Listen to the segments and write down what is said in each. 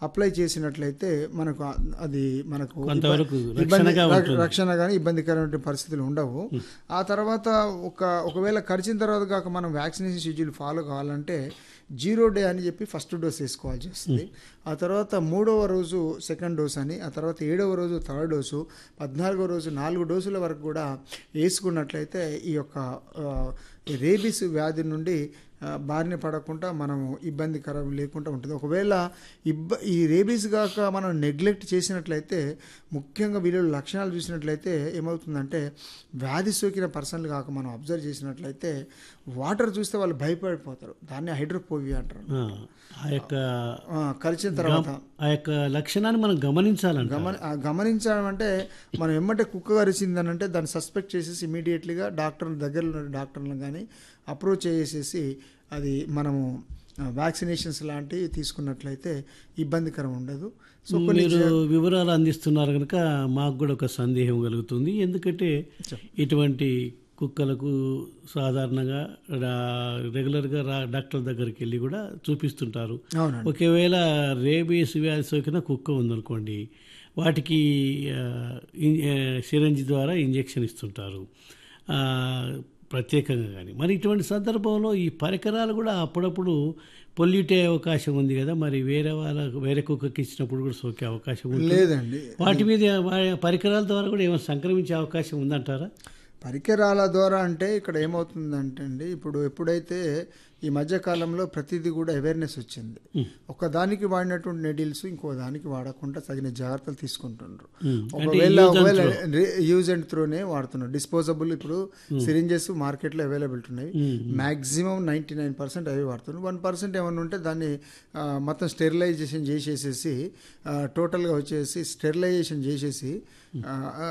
Apply చేసినట్లయితే మనకు ఆ- అది మనకు కొంతవరకు ఇబ్బంది రక్షణగా ర- ఉంటుంది. రక్షణ కానీ ఇబ్బందికరమైన పరిస్థితులు ఉండవు ఆ తర్వాత ఒక ఒకవేళ కరిచిన తర్వాత కాక మనం వ్యాక్సినేషన్ షెడ్యూల్ ఫాలో కావాలంటే జీరో డే అని చెప్పి ఫస్ట్ డోస్ వేసుకోవాల్సి వస్తుంది ఆ తర్వాత మూడవ రోజు సెకండ్ డోస్ అని ఆ తర్వాత ఏడవ రోజు థర్డ్ డోసు పద్నాలుగో రోజు నాలుగు డోసుల వరకు కూడా వేసుకున్నట్లయితే ఈ యొక్క ఆ, ఈ రేబీస్ వ్యాధి నుండి ఆ, బారిన పడకుండా మనము ఇబ్బందికరం లేకుండా ఉంటుంది ఒకవేళ ఇబ్బ ఈ రేబీస్ కాక మనం నెగ్లెక్ట్ చేసినట్లయితే ముఖ్యంగా వీళ్ళ లక్షణాలు చూసినట్లయితే ఏమవుతుందంటే వ్యాధి సోకిన పర్సన్లు కాక మనం అబ్జర్వ్ చేసినట్లయితే వాటర్ చూస్తే వాళ్ళు భయపడిపోతారు దాన్ని హైడ్రోపోవియా అంటారు ఆ, ఆ యొక్క ఆ, కలిసిన తర్వాత ఆ యొక్క లక్షణాన్ని మనం గమనించాలంట గమని ఆ గమనించడం అంటే మనం ఎమ్మటే కుక్క కరిచిందని అంటే దాన్ని సస్పెక్ట్ చేసేసి ఇమీడియట్లీగా డాక్టర్ దగ్గరలో ఉన్న డాక్టర్లను కానీ అప్రోచ్ చేసేసి అది మనము వ్యాక్సినేషన్స్ లాంటివి తీసుకున్నట్లయితే ఇబ్బందికరం ఉండదు సో కొన్ని మీరు వివరాలు అందిస్తున్నారు కనుక మాకు కూడా ఒక సందేహం కలుగుతుంది ఎందుకంటే ఇటువంటి కుక్కలకు సాధారణంగా రా- రెగ్యులర్గా రా డాక్టర్ దగ్గరికి వెళ్ళి కూడా చూపిస్తుంటారు అవునండి ఒకవేళ రేబీస్ వ్యాధి సోకిన కుక్క ఉందనుకోండి వాటికి ఆ, ఇన్- ఆ, సిరంజి ద్వారా ఇంజెక్షన్ ఇస్తుంటారు ఆ, ప్రత్యేకంగా కానీ మరి ఇటువంటి సందర్భంలో ఈ పరికరాలు కూడా అప్పుడప్పుడు పొల్యూట్ అయ్యే అవకాశం ఉంది కదా మరి వేరే వాళ్ళకు వేరే కుక్కకి ఇచ్చినప్పుడు కూడా సోకే అవకాశం ఉంది లేదండి వాటి మీద వా- పరికరాల ద్వారా కూడా ఏమైనా సంక్రమించే అవకాశం ఉందంటారా పరికరాల ద్వారా అంటే ఇక్కడ ఏమవుతుందంటే అండి ఇప్పుడు ఎప్పుడైతే ఈ మధ్య కాలంలో ప్రతిదీ కూడా అవేర్నెస్ వచ్చింది ఒక దానికి వాడినటువంటి నెడిల్స్ ఇంకో దానికి వాడకుండా తగిన జాగ్రత్తలు తీసుకుంటున్నారు ఉమ్. అంటే ఒకవేళ use and ఒకవేళ throw. యూజ్ అండ్ త్రోనే వాడుతున్నారు డిస్పోజబుల్ ఇప్పుడు సిరింజెస్ మార్కెట్లో అవైలబిలిటీ ఉన్నాయి మాక్సిమం నైంటీ నైన్ పర్సెంట్ అవి వాడుతున్నారు వన్ పర్సెంట్ ఏమైనా ఉంటే దాన్ని ఆ, మొత్తం స్టెరిలైజేషన్ చేసేసేసి టోటల్గా వచ్చేసి స్టెరిలైజేషన్ చేసేసి ఆ, ఆ,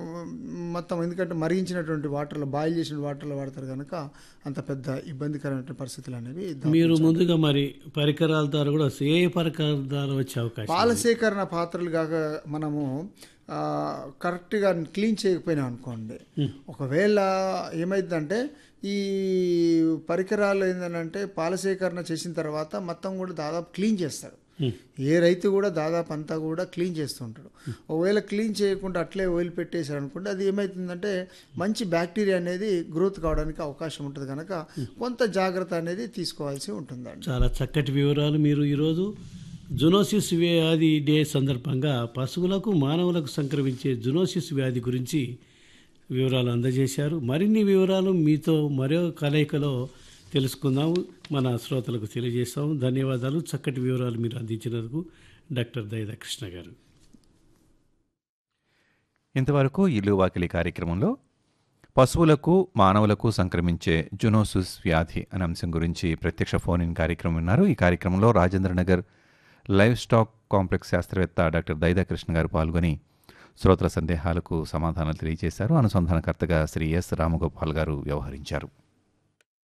మొత్తం ఎందుకంటే మరిగించినటువంటి వాటర్లో బాయిల్ చేసిన వాటర్లో వాడతారు కనుక అంత పెద్ద ఇబ్బందికరమైన పరిస్థితులు అనేవి దా- మీరు ముందుగా మరి పరికరాల ద్వారా కూడా ఏ ఏ పరికరాల ద్వారా వచ్చే అవకాశం పాల సేకరణ పాత్రలు కాక మనము ఆ, కరెక్ట్గా క్లీన్ చేయకపోయినాం అనుకోండి ఒకవేళ ఏమైందంటే ఈ పరికరాలు ఏంటంటే పాల సేకరణ చేసిన తర్వాత మొత్తం కూడా దాదాపు క్లీన్ చేస్తారు ఏ రైతు కూడా దాదాపు అంతా కూడా క్లీన్ చేస్తుంటాడు ఒకవేళ క్లీన్ చేయకుండా అట్లే ఆయిల్ పెట్టేశారు అనుకుంటే అది ఏమవుతుందంటే మంచి బ్యాక్టీరియా అనేది గ్రోత్ కావడానికి అవకాశం ఉంటుంది కనుక కొంత జాగ్రత్త అనేది తీసుకోవాల్సి ఉంటుందండి చాలా చక్కటి వివరాలు మీరు ఈరోజు జునోసిస్ వ్యాధి డే సందర్భంగా పశువులకు మానవులకు సంక్రమించే జునోసిస్ వ్యాధి గురించి వివరాలు అందజేశారు మరిన్ని వివరాలు మీతో మరో కలయికలో తెలుసుకుందాము మన శ్రోతలకు తెలియజేస్తాము ధన్యవాదాలు చక్కటి వివరాలు మీరు అందించినందుకు డాక్టర్ దయద కృష్ణ గారు ఇంతవరకు ఇల్లు వాకిలి కార్యక్రమంలో పశువులకు మానవులకు సంక్రమించే జునోసిస్ వ్యాధి అనే అంశం గురించి ప్రత్యక్ష ఫోన్ ఇన్ కార్యక్రమం విన్నారు ఈ కార్యక్రమంలో రాజేంద్రనగర్ లైవ్ స్టాక్ కాంప్లెక్స్ శాస్త్రవేత్త డాక్టర్ దైదా కృష్ణ గారు పాల్గొని శ్రోతల సందేహాలకు సమాధానాలు తెలియజేశారు అనుసంధానకర్తగా శ్రీ ఎస్ రామగోపాల్ గారు వ్యవహరించారు